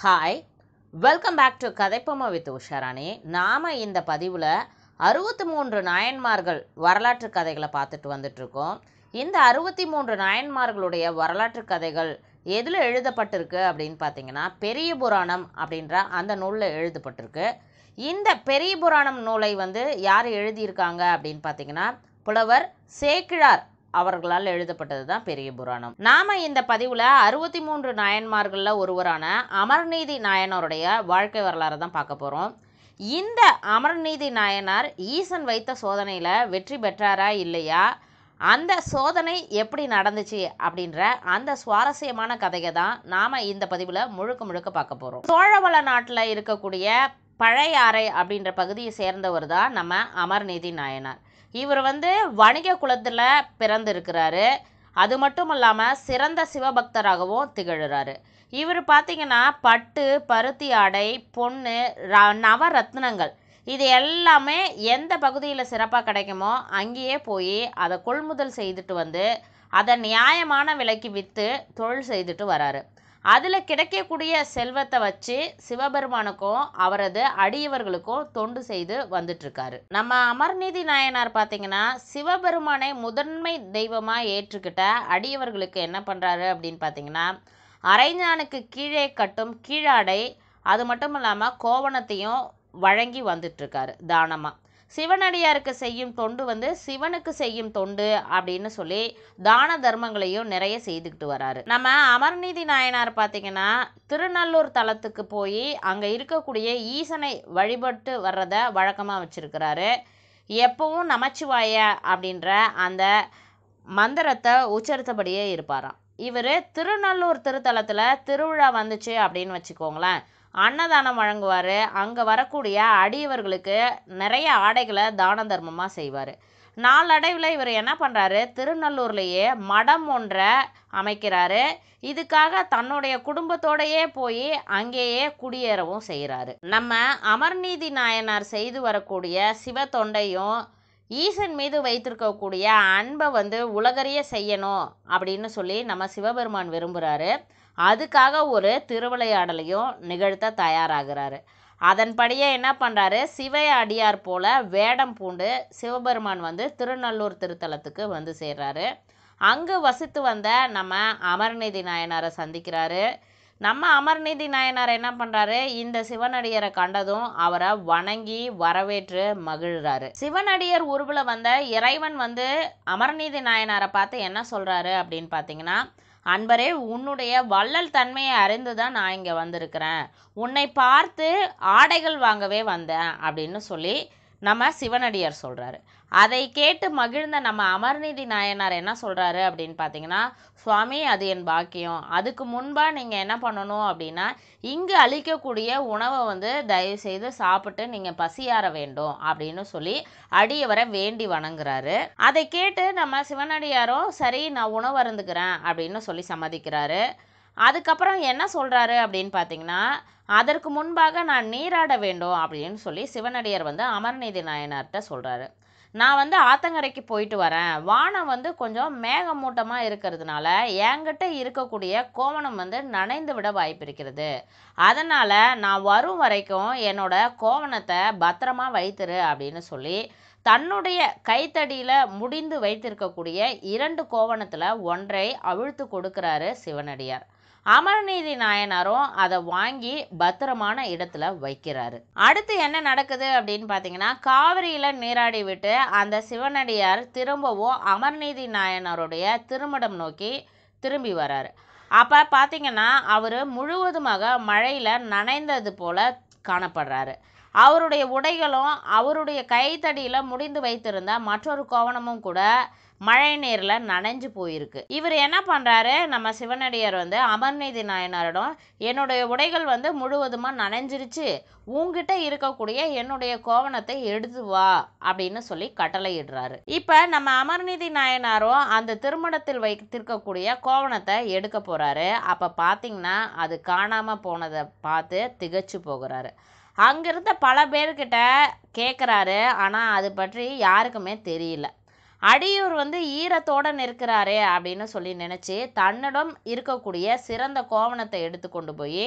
hi welcome back to கதைப்பொம்மை with Usharani நாம் இந்த பதிவில் அறுபத்தி மூன்று நாயன்மார்கள் வரலாற்று கதைகளை பார்த்துட்டு வந்துட்ருக்கோம் இந்த அறுபத்தி மூன்று நாயன்மார்களுடைய வரலாற்று கதைகள் எதில் எழுதப்பட்டிருக்கு அப்படின்னு பார்த்தீங்கன்னா பெரிய புராணம் அப்படின்ற அந்த நூலில் எழுதப்பட்டிருக்கு இந்த பெரிய புராணம் நூலை வந்து யார் எழுதியிருக்காங்க அப்படின்னு பார்த்தீங்கன்னா புலவர் சேக்கிழார் அவர்களால் எழுதப்பட்டது தான் பெரிய புராணம் நாம இந்த பதிவில் அறுபத்தி மூன்று நாயன்மார்களில் ஒருவரான அமர்நீதி நாயனாருடைய வாழ்க்கை வரலாறு தான் பார்க்க போகிறோம் இந்த அமர்நீதி நாயனார் ஈசன் வைத்த சோதனையில் வெற்றி பெற்றாரா இல்லையா அந்த சோதனை எப்படி நடந்துச்சு அப்படின்ற அந்த சுவாரஸ்யமான கதையை தான் நாம் இந்த பதிவில் முழுக்க முழுக்க பார்க்க போகிறோம் சோழவள நாட்டில் இருக்கக்கூடிய பழையாறை அப்படின்ற பகுதியை சேர்ந்தவர் தான் நம்ம அமர்நீதி நாயனார் இவர் வந்து வணிக குலத்தில் பிறந்திருக்கிறாரு அது மட்டும் இல்லாமல் சிறந்த சிவபக்தராகவும் திகழ்கிறாரு இவர் பார்த்தீங்கன்னா பட்டு பருத்தி ஆடை பொண்ணு ர- நவரத்னங்கள் இது எல்லாமே எந்த பகுதியில் சிறப்பாக கிடைக்குமோ அங்கேயே போய் அதை கொள்முதல் செய்துட்டு வந்து அதை நியாயமான விலைக்கு விற்று தொழில் செய்துட்டு வராரு அதில் கிடைக்கக்கூடிய செல்வத்தை வச்சு சிவபெருமானுக்கும் அவரது அடியவர்களுக்கும் தொண்டு செய்து வந்துட்டுருக்காரு நம்ம அமர்நீதி நாயனார் பார்த்தீங்கன்னா சிவபெருமானை முதன்மை தெய்வமாக ஏற்றுக்கிட்ட அடியவர்களுக்கு என்ன பண்ணுறாரு அப்படின்னு பார்த்தீங்கன்னா அரைஞானுக்கு கீழே கட்டும் கீழாடை அது மட்டும் இல்லாமல் கோவணத்தையும் வழங்கி வந்துட்டுருக்காரு தானமாக சிவனடியாருக்கு செய்யும் தொண்டு வந்து சிவனுக்கு செய்யும் தொண்டு அப்படின்னு சொல்லி தான தர்மங்களையும் நிறைய செய்துக்கிட்டு வராரு நம்ம அமர்நீதி நாயனார் பார்த்தீங்கன்னா திருநள்ளூர் தலத்துக்கு போய் அங்கே இருக்கக்கூடிய ஈசனை வழிபட்டு வர்றத வழக்கமாக வச்சிருக்கிறாரு எப்பவும் நமச்சிவாய அப்படின்ற அந்த மந்திரத்தை உச்சரித்தபடியே இருப்பாராம் இவர் திருநள்ளூர் திருத்தலத்தில் திருவிழா வந்துச்சு அப்படின்னு வச்சுக்கோங்களேன் அன்னதானம் வழங்குவார் அங்கே வரக்கூடிய அடியவர்களுக்கு நிறைய ஆடைகளை தான தர்மமாக செய்வார் நாளடைவில் இவர் என்ன பண்ணுறாரு திருநள்ளூர்லேயே மடம் ஒன்றை அமைக்கிறாரு இதுக்காக தன்னுடைய குடும்பத்தோடையே போய் அங்கேயே குடியேறவும் செய்கிறாரு நம்ம அமர்நீதி நாயனார் செய்து வரக்கூடிய சிவ தொண்டையும் ஈசன் மீது வைத்திருக்கக்கூடிய அன்பை வந்து உலகறிய செய்யணும் அப்படின்னு சொல்லி நம்ம சிவபெருமான் விரும்புகிறாரு அதுக்காக ஒரு திருவிளையாடலையும் நிகழ்த்த தயாராகிறாரு அதன்படியே என்ன பண்ணுறாரு சிவ அடியார் போல வேடம் பூண்டு சிவபெருமான் வந்து திருநள்ளூர் திருத்தலத்துக்கு வந்து சேர்றாரு அங்கு வசித்து வந்த நம்ம அமர்நீதி நாயனாரை சந்திக்கிறாரு நம்ம அமர்நீதி நாயனார் என்ன பண்ணுறாரு இந்த சிவனடியரை கண்டதும் அவரை வணங்கி வரவேற்று மகிழ்றாரு சிவனடியர் உருவில் வந்த இறைவன் வந்து அமர்நீதி நாயனாரை பார்த்து என்ன சொல்கிறாரு அப்படின்னு பார்த்தீங்கன்னா அன்பரே உன்னுடைய வள்ளல் தன்மையை அறிந்து தான் நான் இங்கே வந்திருக்கிறேன் உன்னை பார்த்து ஆடைகள் வாங்கவே வந்தேன் அப்படின்னு சொல்லி நம்ம சிவனடியார் சொல்கிறாரு அதை கேட்டு மகிழ்ந்த நம்ம அமர்நீதி நாயனார் என்ன சொல்கிறாரு அப்படின்னு பார்த்தீங்கன்னா சுவாமி அது என் பாக்கியம் அதுக்கு முன்பாக நீங்கள் என்ன பண்ணணும் அப்படின்னா இங்கு அளிக்கக்கூடிய உணவை வந்து தயவு செய்து சாப்பிட்டு நீங்கள் பசியாற வேண்டும் அப்படின்னு சொல்லி அடியவரை வேண்டி வணங்குறாரு அதை கேட்டு நம்ம சிவனடியாரும் சரி நான் உணவு அருந்துக்கிறேன் அப்படின்னு சொல்லி சம்மதிக்கிறாரு அதுக்கப்புறம் என்ன சொல்கிறாரு அப்படின்னு பார்த்தீங்கன்னா அதற்கு முன்பாக நான் நீராட வேண்டும் அப்படின்னு சொல்லி சிவனடியார் வந்து அமர்நீதி நாயனார்கிட்ட சொல்கிறாரு நான் வந்து ஆத்தங்கரைக்கு போயிட்டு வரேன் வானம் வந்து கொஞ்சம் மேகமூட்டமாக இருக்கிறதுனால என்கிட்ட இருக்கக்கூடிய கோவணம் வந்து நனைந்து விட வாய்ப்பு இருக்கிறது அதனால் நான் வரும் வரைக்கும் என்னோட கோவணத்தை பத்திரமா வைத்திரு அப்படின்னு சொல்லி தன்னுடைய கைத்தடியில் முடிந்து வைத்திருக்கக்கூடிய இரண்டு கோவணத்தில் ஒன்றை அவிழ்த்து கொடுக்குறாரு சிவனடியார் அமரநீதி நாயனாரும் அதை வாங்கி பத்திரமான இடத்துல வைக்கிறாரு அடுத்து என்ன நடக்குது அப்படின்னு பார்த்தீங்கன்னா காவிரியில் நீராடி விட்டு அந்த சிவனடியார் திரும்பவும் அமர்நீதி நாயனாருடைய திருமடம் நோக்கி திரும்பி வராரு அப்போ பார்த்தீங்கன்னா அவர் முழுவதுமாக மழையில் நனைந்தது போல காணப்படுறாரு அவருடைய உடைகளும் அவருடைய கைத்தடியில் முடிந்து வைத்திருந்த மற்றொரு கோவணமும் கூட மழை நீரில் நனைஞ்சு போயிருக்கு இவர் என்ன பண்ணுறாரு நம்ம சிவனடியார் வந்து அமர்நீதி நாயனாரிடம் என்னுடைய உடைகள் வந்து முழுவதுமாக நனைஞ்சிருச்சு உங்ககிட்ட இருக்கக்கூடிய என்னுடைய கோவணத்தை எடுத்து வா அப்படின்னு சொல்லி கட்டளையிடுறாரு இப்போ நம்ம அமர்நீதி நாயனாரும் அந்த திருமணத்தில் வைத்திருக்கக்கூடிய கோவணத்தை எடுக்க போகிறாரு அப்போ பார்த்தீங்கன்னா அது காணாமல் போனதை பார்த்து திகைச்சு போகிறாரு அங்கிருந்த பல பேர்கிட்ட கேட்குறாரு ஆனால் அது பற்றி யாருக்குமே தெரியல அடியூர் வந்து ஈரத்தோட நிற்கிறாரே அப்படின்னு சொல்லி நினச்சி தன்னிடம் இருக்கக்கூடிய சிறந்த கோவணத்தை எடுத்து கொண்டு போய்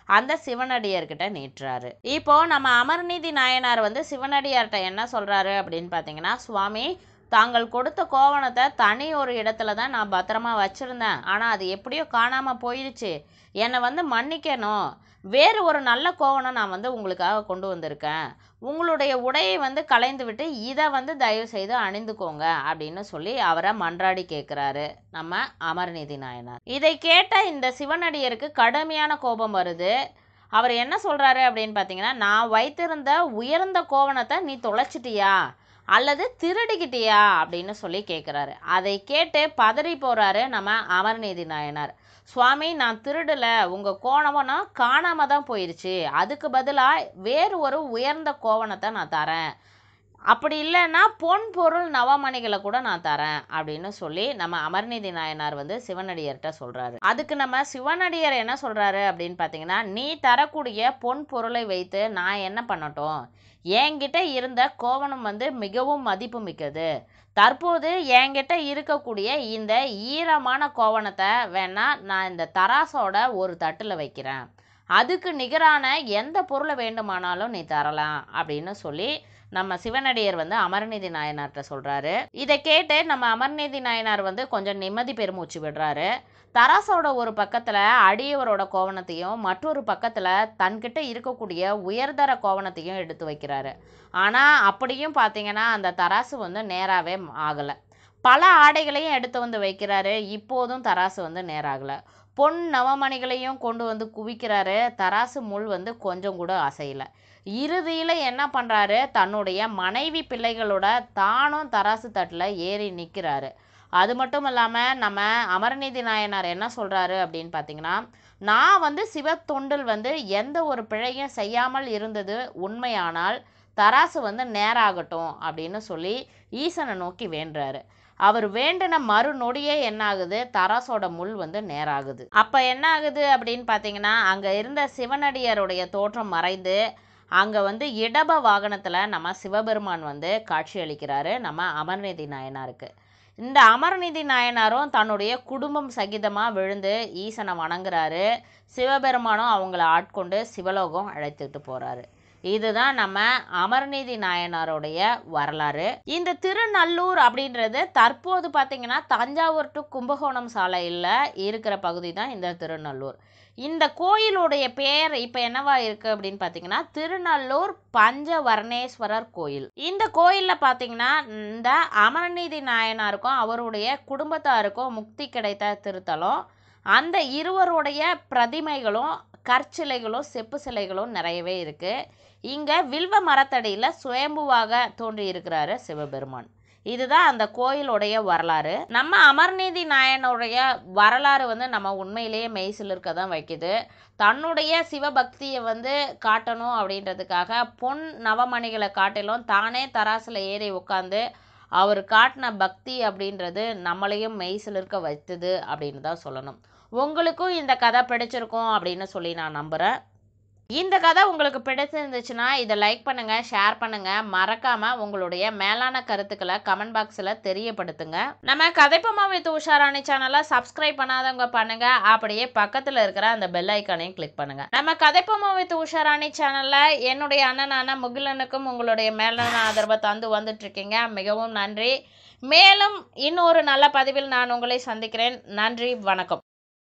அந்த சிவனடியார்கிட்ட நீட்டுறாரு இப்போ நம்ம அமர்நீதி நாயனார் வந்து சிவனடியார்கிட்ட என்ன சொல்றாரு அப்படின்னு பார்த்தீங்கன்னா சுவாமி தாங்கள் கொடுத்த கோவணத்தை தனி ஒரு இடத்துல தான் நான் பத்திரமா வச்சிருந்தேன் ஆனால் அது எப்படியோ காணாம போயிடுச்சு என்னை வந்து மன்னிக்கணும் வேறு ஒரு நல்ல கோவணம் நான் வந்து உங்களுக்காக கொண்டு வந்திருக்கேன் உங்களுடைய உடையை வந்து களைந்து விட்டு இதை வந்து தயவு செய்து அணிந்துக்கோங்க அப்படின்னு சொல்லி அவரை மன்றாடி கேட்குறாரு நம்ம அமர்நீதி நாயனார் இதை கேட்ட இந்த சிவனடியருக்கு கடுமையான கோபம் வருது அவர் என்ன சொல்றாரு அப்படின்னு பார்த்தீங்கன்னா நான் வைத்திருந்த உயர்ந்த கோவணத்தை நீ தொலைச்சிட்டியா அல்லது திருடிக்கிட்டியா அப்படின்னு சொல்லி கேட்குறாரு அதை கேட்டு பதறி போறாரு நம்ம அமர்நீதி நாயனார் சுவாமி நான் திருடல உங்க கோணவனம் காணாம தான் போயிருச்சு அதுக்கு பதிலாக வேறு ஒரு உயர்ந்த கோவணத்தை நான் தரேன் அப்படி இல்லைன்னா பொன் பொருள் நவமணிகளை கூட நான் தரேன் அப்படின்னு சொல்லி நம்ம அமர்நீதி நாயனார் வந்து சிவனடியர்கிட்ட சொல்றாரு அதுக்கு நம்ம சிவனடியர் என்ன சொல்றாரு அப்படின்னு பார்த்தீங்கன்னா நீ தரக்கூடிய பொன் பொருளை வைத்து நான் என்ன பண்ணட்டும் என்கிட்ட இருந்த கோவணம் வந்து மிகவும் மதிப்பு மிக்கது தற்போது என்கிட்ட இருக்கக்கூடிய இந்த ஈரமான கோவணத்தை வேணா நான் இந்த தராசோட ஒரு தட்டில் வைக்கிறேன் அதுக்கு நிகரான எந்த பொருளை வேண்டுமானாலும் நீ தரலாம் அப்படின்னு சொல்லி நம்ம சிவனடியர் வந்து அமர்நீதி நாயனார்கிட்ட சொல்றாரு இதை கேட்டு நம்ம அமர்நீதி நாயனார் வந்து கொஞ்சம் நிம்மதி பெருமூச்சு விடுறாரு தராசோட ஒரு பக்கத்துல அடியவரோட கோவணத்தையும் மற்றொரு பக்கத்துல தன்கிட்ட இருக்கக்கூடிய உயர்தர கோவணத்தையும் எடுத்து வைக்கிறாரு ஆனா அப்படியும் பார்த்தீங்கன்னா அந்த தராசு வந்து நேராவே ஆகல பல ஆடைகளையும் எடுத்து வந்து வைக்கிறாரு இப்போதும் தராசு வந்து நேராகல பொன் நவமணிகளையும் கொண்டு வந்து குவிக்கிறாரு தராசு முள் வந்து கொஞ்சம் கூட அசையல இறுதியில் என்ன பண்ணுறாரு தன்னுடைய மனைவி பிள்ளைகளோட தானும் தராசு தட்டில் ஏறி நிற்கிறாரு அது மட்டும் இல்லாமல் நம்ம அமரநீதி நாயனார் என்ன சொல்கிறாரு அப்படின்னு பார்த்தீங்கன்னா நான் வந்து சிவத்தொண்டில் வந்து எந்த ஒரு பிழையும் செய்யாமல் இருந்தது உண்மையானால் தராசு வந்து நேராகட்டும் அப்படின்னு சொல்லி ஈசனை நோக்கி வேண்டுறாரு அவர் வேண்டின மறுநொடியே என்ன ஆகுது தராசோட முள் வந்து நேராகுது அப்போ என்ன ஆகுது அப்படின்னு பார்த்தீங்கன்னா அங்கே இருந்த சிவனடியாருடைய தோற்றம் மறைந்து அங்கே வந்து இடப வாகனத்தில் நம்ம சிவபெருமான் வந்து காட்சி அளிக்கிறாரு நம்ம அமர்நீதி நாயனாருக்கு இந்த அமர்நீதி நாயனாரும் தன்னுடைய குடும்பம் சகிதமாக விழுந்து ஈசனை வணங்குறாரு சிவபெருமானும் அவங்கள ஆட்கொண்டு சிவலோகம் அழைத்துட்டு போகிறாரு இதுதான் நம்ம அமர்நீதி நாயனாருடைய வரலாறு இந்த திருநல்லூர் அப்படின்றது தற்போது பார்த்தீங்கன்னா தஞ்சாவூர் டு கும்பகோணம் சாலையில் இருக்கிற பகுதி தான் இந்த திருநல்லூர் இந்த கோயிலுடைய பேர் இப்போ என்னவா இருக்கு அப்படின்னு பார்த்தீங்கன்னா திருநல்லூர் பஞ்சவர்ணேஸ்வரர் கோயில் இந்த கோயிலில் பார்த்தீங்கன்னா இந்த அமரநீதி நாயனாருக்கும் அவருடைய குடும்பத்தாருக்கும் முக்தி கிடைத்த திருத்தலம் அந்த இருவருடைய பிரதிமைகளும் கற்சிலைகளும் செப்பு சிலைகளும் நிறையவே இருக்கு இங்க வில்வ மரத்தடியில் சுயம்புவாக தோன்றி இருக்கிறாரு சிவபெருமான் இதுதான் அந்த கோயிலுடைய வரலாறு நம்ம அமர்நீதி நாயனுடைய வரலாறு வந்து நம்ம உண்மையிலேயே மெய்சில் இருக்க தான் வைக்குது தன்னுடைய சிவபக்தியை வந்து காட்டணும் அப்படின்றதுக்காக பொன் நவமணிகளை காட்டிலும் தானே தராசில் ஏறி உட்காந்து அவர் காட்டின பக்தி அப்படின்றது நம்மளையும் மெய்சில் இருக்க வைத்தது அப்படின்னு தான் சொல்லணும் உங்களுக்கும் இந்த கதை பிடிச்சிருக்கும் அப்படின்னு சொல்லி நான் நம்புகிறேன் இந்த கதை உங்களுக்கு பிடிச்சிருந்துச்சுன்னா இதை லைக் பண்ணுங்கள் ஷேர் பண்ணுங்கள் மறக்காமல் உங்களுடைய மேலான கருத்துக்களை கமெண்ட் பாக்ஸில் தெரியப்படுத்துங்க நம்ம கதைப்பமா வித் உஷாராணி சேனலை சப்ஸ்கிரைப் பண்ணாதவங்க பண்ணுங்க அப்படியே பக்கத்தில் இருக்கிற அந்த பெல் ஐக்கானையும் கிளிக் பண்ணுங்க நம்ம கதைப்பமா வித் உஷாராணி சேனலில் என்னுடைய அண்ணனான முகிலனுக்கும் உங்களுடைய மேலான ஆதரவை தந்து வந்துட்டு இருக்கீங்க மிகவும் நன்றி மேலும் இன்னொரு நல்ல பதிவில் நான் உங்களை சந்திக்கிறேன் நன்றி வணக்கம்